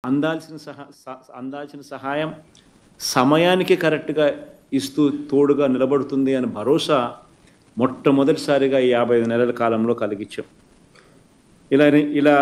అందాల్సిన సహా స- అందాల్సిన సహాయం సమయానికి కరెక్ట్గా ఇస్తూ తోడుగా నిలబడుతుంది అని భరోసా మొట్టమొదటిసారిగా ఈ యాభై ఐదు నెలల కాలంలో కలిగించాం ఇలా ఇలా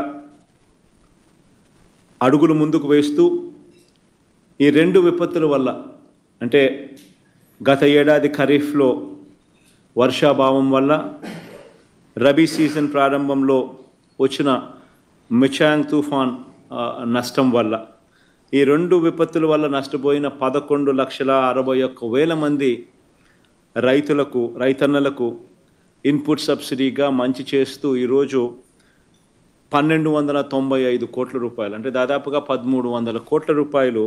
అడుగులు ముందుకు వేస్తూ ఈ రెండు విపత్తుల వల్ల అంటే గత ఏడాది ఖరీఫ్లో వర్షాభావం వల్ల రబీ సీజన్ ప్రారంభంలో వచ్చిన మిచాంగ్ తుఫాన్ ఆ, నష్టం వల్ల ఈ రెండు విపత్తుల వల్ల నష్టపోయిన పదకొండు లక్షల అరవై ఒక్క వేల మంది రైతులకు రైతన్నలకు ఇన్పుట్ సబ్సిడీగా మంచి చేస్తూ ఈరోజు పన్నెండు వందల తొంభై ఐదు కోట్ల రూపాయలు అంటే దాదాపుగా పదమూడు వందల కోట్ల రూపాయలు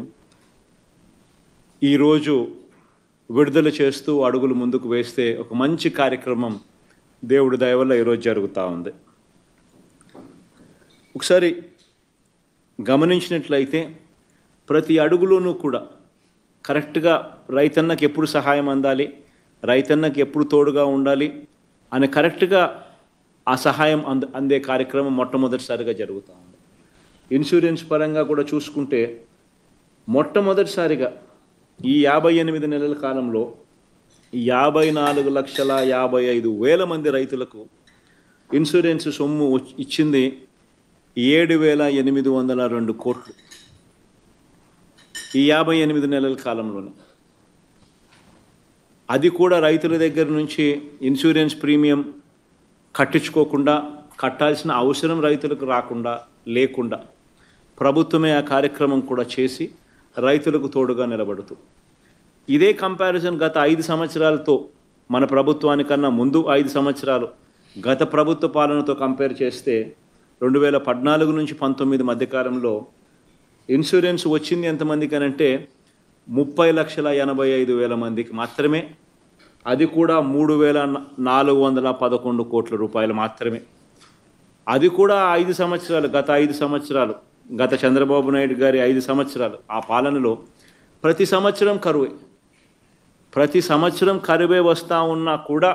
ఈరోజు విడుదల చేస్తూ అడుగులు ముందుకు వేస్తే ఒక మంచి కార్యక్రమం దేవుడి దయ వల్ల ఈరోజు జరుగుతూ ఉంది ఒకసారి గమనించినట్లయితే ప్రతి అడుగులోనూ కూడా కరెక్ట్గా రైతన్నకి ఎప్పుడు సహాయం అందాలి రైతన్నకి ఎప్పుడు తోడుగా ఉండాలి అని కరెక్ట్గా ఆ సహాయం అంద అందే కార్యక్రమం మొట్టమొదటిసారిగా జరుగుతూ ఉంది ఇన్సూరెన్స్ పరంగా కూడా చూసుకుంటే మొట్టమొదటిసారిగా ఈ యాభై ఎనిమిది నెలల కాలంలో యాభై నాలుగు లక్షల యాభై ఐదు వేల మంది రైతులకు ఇన్సూరెన్స్ సొమ్ము వచ్చి- ఇచ్చింది ఏడు వేల ఎనిమిది వందల రెండు కోట్లు ఈ యాభై ఎనిమిది నెలల కాలంలోనే అది కూడా రైతుల దగ్గర నుంచి ఇన్సూరెన్స్ ప్రీమియం కట్టించుకోకుండా కట్టాల్సిన అవసరం రైతులకు రాకుండా లేకుండా ప్రభుత్వమే ఆ కార్యక్రమం కూడా చేసి రైతులకు తోడుగా నిలబడుతూ ఇదే కంపారిజన్ గత ఐదు సంవత్సరాలతో మన ప్రభుత్వానికన్నా ముందు ఐదు సంవత్సరాలు గత ప్రభుత్వ పాలనతో కంపేర్ చేస్తే రెండు వేల పద్నాలుగు నుంచి పంతొమ్మిది మధ్యకాలంలో ఇన్సూరెన్స్ వచ్చింది ఎంతమందికి అని అంటే ముప్పై లక్షల ఎనభై ఐదు వేల మందికి మాత్రమే అది కూడా మూడు వేల నాలుగు వందల పదకొండు కోట్ల రూపాయలు మాత్రమే అది కూడా ఐదు సంవత్సరాలు గత ఐదు సంవత్సరాలు గత చంద్రబాబు నాయుడు గారి ఐదు సంవత్సరాలు ఆ పాలనలో ప్రతి సంవత్సరం కరువే ప్రతి సంవత్సరం కరువే వస్తూ ఉన్నా కూడా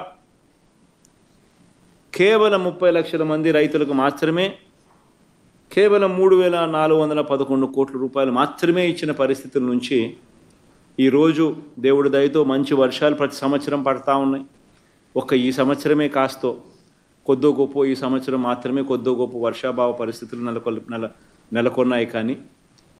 కేవలం ముప్పై లక్షల మంది రైతులకు మాత్రమే కేవలం మూడు వేల నాలుగు వందల పదకొండు కోట్ల రూపాయలు మాత్రమే ఇచ్చిన పరిస్థితుల నుంచి ఈరోజు దేవుడి దయతో మంచి వర్షాలు ప్రతి సంవత్సరం పడతా ఉన్నాయి ఒక్క ఈ సంవత్సరమే కాస్తో కొద్దో గొప్ప ఈ సంవత్సరం మాత్రమే కొద్దో గొప్ప వర్షాభావ పరిస్థితులు నెలకొల్ నెల నెలకొన్నాయి కానీ